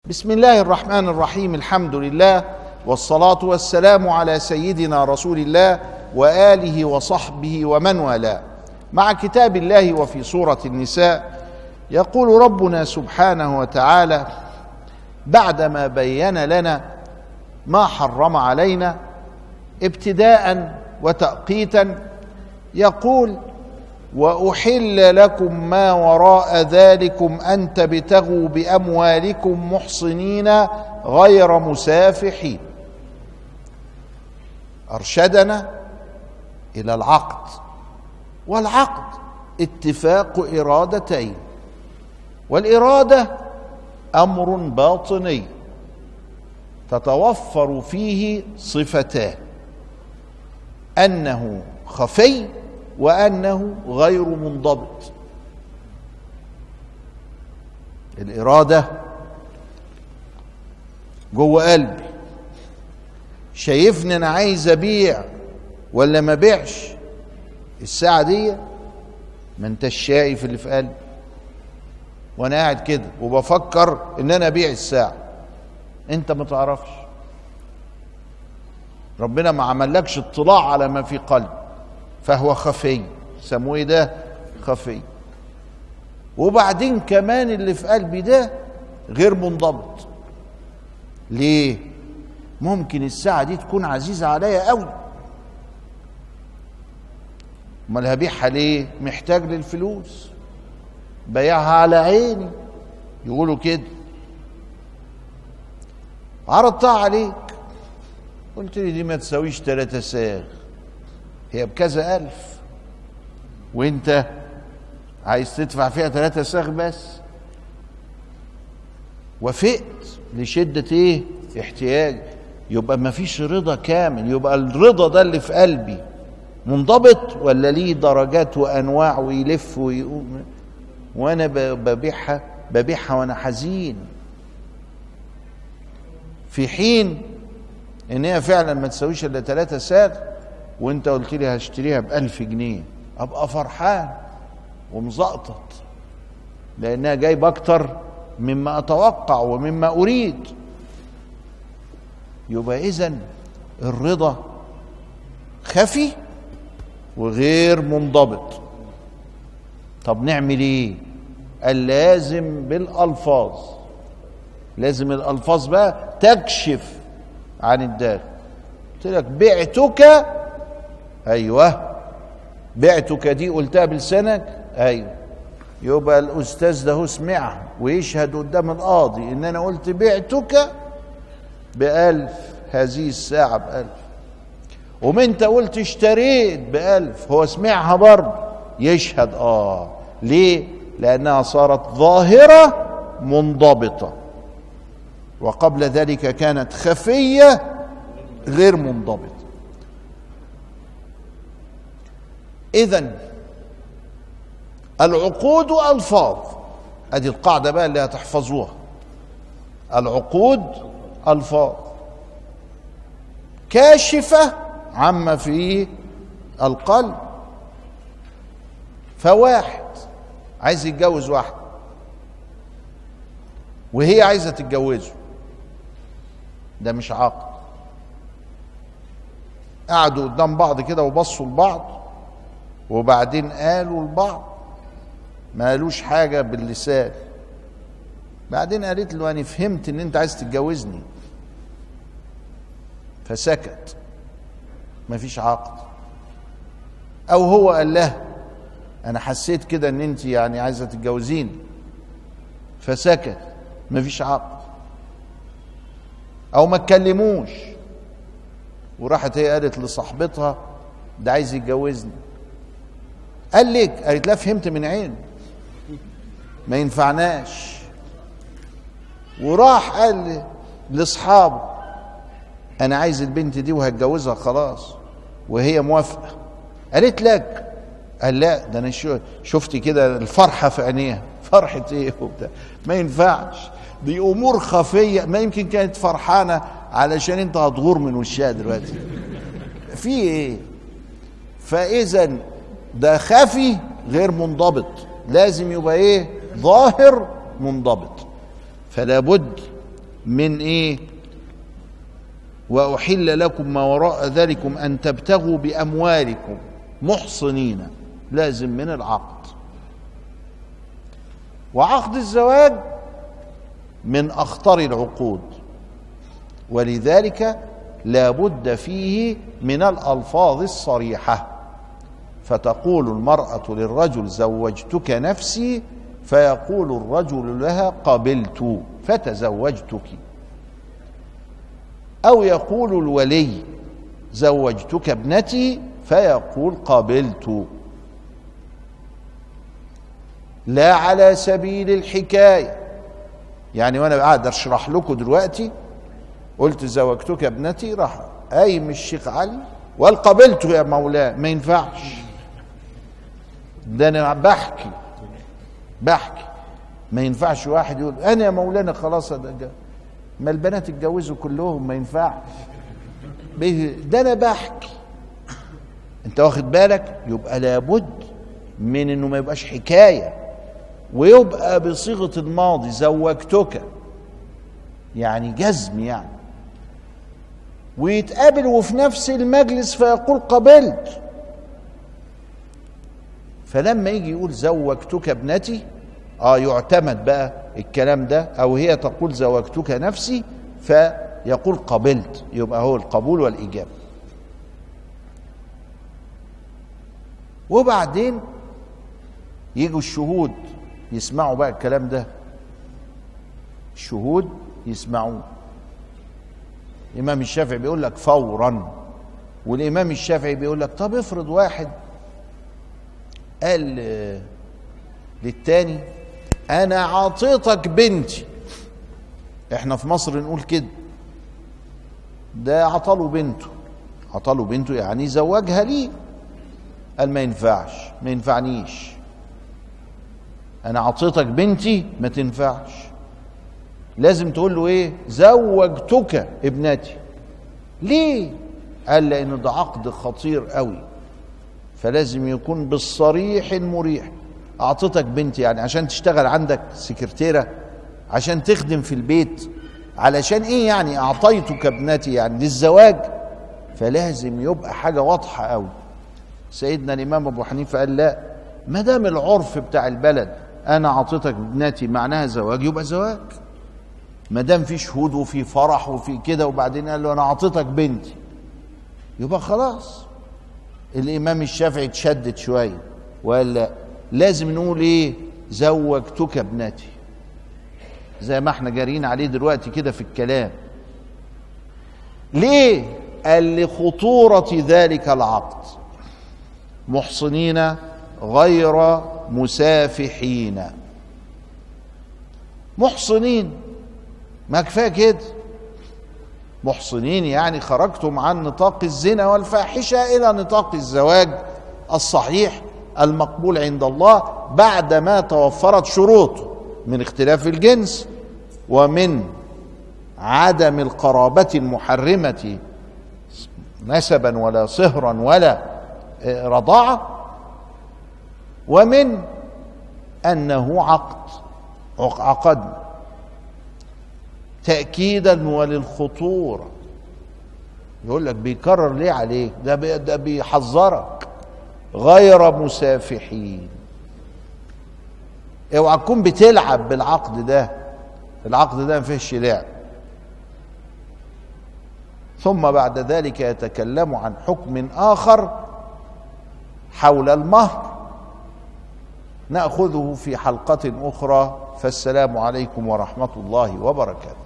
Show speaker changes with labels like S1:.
S1: بسم الله الرحمن الرحيم الحمد لله والصلاه والسلام على سيدنا رسول الله واله وصحبه ومن والاه مع كتاب الله وفي سوره النساء يقول ربنا سبحانه وتعالى بعدما بين لنا ما حرم علينا ابتداء وتأقيتا يقول واحل لكم ما وراء ذلكم ان تبتغوا باموالكم محصنين غير مسافحين ارشدنا الى العقد والعقد اتفاق ارادتين والاراده امر باطني تتوفر فيه صفتان انه خفي وانه غير منضبط الاراده جوه قلبي شايفني انا عايز ابيع ولا ما بيعش الساعه دي ما انتش شايف اللي في قلبي وانا قاعد كده وبفكر ان انا ابيع الساعه انت ما تعرفش ربنا ما عملكش اطلاع على ما في قلبك فهو خفي سموه ده خفي وبعدين كمان اللي في قلبي ده غير منضبط ليه ممكن الساعة دي تكون عزيزة عليا قوي امال هبيعها ليه محتاج للفلوس بيعها على عيني يقولوا كده عرضتها عليك قلت لي دي ما تساويش ثلاثة ساغ هي بكذا ألف وانت عايز تدفع فيها ثلاثة ساغ بس وافقت لشدة ايه احتياج يبقى ما فيش رضا كامل يبقى الرضا ده اللي في قلبي منضبط ولا ليه درجات وانواع ويلف ويقوم وانا ببيعها ببيعها وانا حزين في حين ان هي فعلا ما تساويش الا ثلاثة ساغ وانت قلت لي هشتريها بألف جنيه ابقى فرحان ومزقطط لانها جايبه اكتر مما اتوقع ومما اريد يبقى اذا الرضا خفي وغير منضبط طب نعمل ايه قال لازم بالالفاظ لازم الالفاظ بقى تكشف عن الداخل قلت لك بعتك ايوه بعتك دي قلتها بلسانك ايوه يبقى الاستاذ ده هو سمعها ويشهد قدام القاضي ان انا قلت بعتك بألف هذه الساعة بألف وما انت قلت اشتريت بألف هو سمعها برضه يشهد اه ليه لأنها صارت ظاهرة منضبطة وقبل ذلك كانت خفية غير منضبطة إذا العقود ألفاظ ادي القاعدة بقى اللي هتحفظوها العقود ألفاظ كاشفة عما في القلب فواحد عايز يتجوز واحد وهي عايزة تتجوزه ده مش عقد قعدوا قدام بعض كده وبصوا لبعض وبعدين قالوا لبعض ما قالوش حاجة باللسان بعدين قالت له أنا فهمت إن أنت عايز تتجوزني فسكت مفيش عقد أو هو قال لها أنا حسيت كده إن أنت يعني عايزة تتجوزيني فسكت مفيش عقد أو ما اتكلموش وراحت هي قالت لصاحبتها ده عايز يتجوزني قال لك قالت لا فهمت من عينه ما ينفعناش وراح قال لاصحابه انا عايز البنت دي وهتجوزها خلاص وهي موافقه قالت لك قال لا ده انا شفت كده الفرحه في عينيها فرحه ايه وبتاع ما ينفعش دي امور خفيه ما يمكن كانت فرحانه علشان انت هتغور من وشها دلوقتي في ايه فاذا ده خفي غير منضبط لازم يبقى ايه ظاهر منضبط فلا بد من ايه واحل لكم ما وراء ذلكم ان تبتغوا باموالكم محصنين لازم من العقد وعقد الزواج من اخطر العقود ولذلك لا بد فيه من الالفاظ الصريحه فتقول المراه للرجل زوجتك نفسي فيقول الرجل لها قبلت فتزوجتك او يقول الولي زوجتك ابنتي فيقول قبلت لا على سبيل الحكايه يعني وانا قاعد اشرح لكم دلوقتي قلت زوجتك ابنتي راح قايم الشيخ علي وقال قبلته يا مولاي ما ينفعش ده انا بحكي بحكي ما ينفعش واحد يقول انا يا مولانا خلاص ده ما البنات اتجوزوا كلهم ما ينفعش ده انا بحكي انت واخد بالك يبقى لابد من انه ما يبقاش حكايه ويبقى بصيغه الماضي زوجتك يعني جزم يعني ويتقابل وفي نفس المجلس فيقول قبلت فلما يجي يقول زوجتك ابنتي اه يعتمد بقى الكلام ده او هي تقول زوجتك نفسي فيقول قبلت يبقى هو القبول والاجابه وبعدين يجوا الشهود يسمعوا بقى الكلام ده الشهود يسمعوه الامام الشافعي بيقول لك فورا والامام الشافعي بيقول لك طب افرض واحد قال للتاني انا عطيتك بنتي احنا في مصر نقول كده ده عطاله بنته عطاله بنته يعني زوجها ليه قال ما ينفعش ما ينفعنيش انا عطيتك بنتي ما تنفعش لازم تقول له ايه زوجتك ابنتي ليه قال لان ده عقد خطير قوي فلازم يكون بالصريح المريح اعطيتك بنتي يعني عشان تشتغل عندك سكرتيره عشان تخدم في البيت علشان ايه يعني اعطيتك ابنتي يعني للزواج فلازم يبقى حاجه واضحه قوي سيدنا الامام ابو حنيفه قال لا ما دام العرف بتاع البلد انا اعطيتك ابنتي معناها زواج يبقى زواج ما دام في شهود وفي فرح وفي كده وبعدين قال له انا اعطيتك بنتي يبقى خلاص الامام الشافعي اتشدد شويه وقال لا لازم نقول ايه زوجتك ابنتي زي ما احنا جارين عليه دلوقتي كده في الكلام ليه قال لخطورة ذلك العقد محصنين غير مسافحين محصنين ما كفايه كده محصنين يعني خرجتم عن نطاق الزنا والفاحشه الى نطاق الزواج الصحيح المقبول عند الله بعدما توفرت شروطه من اختلاف الجنس ومن عدم القرابه المحرمه نسبا ولا صهرا ولا رضاعه ومن انه عقد عقد تاكيدا وللخطوره يقول لك بيكرر ليه عليك ده بي ده بيحذرك غير مسافحين اوعى تكون بتلعب بالعقد ده العقد ده ما فيهش لعب ثم بعد ذلك يتكلم عن حكم اخر حول المهر ناخذه في حلقه اخرى فالسلام عليكم ورحمه الله وبركاته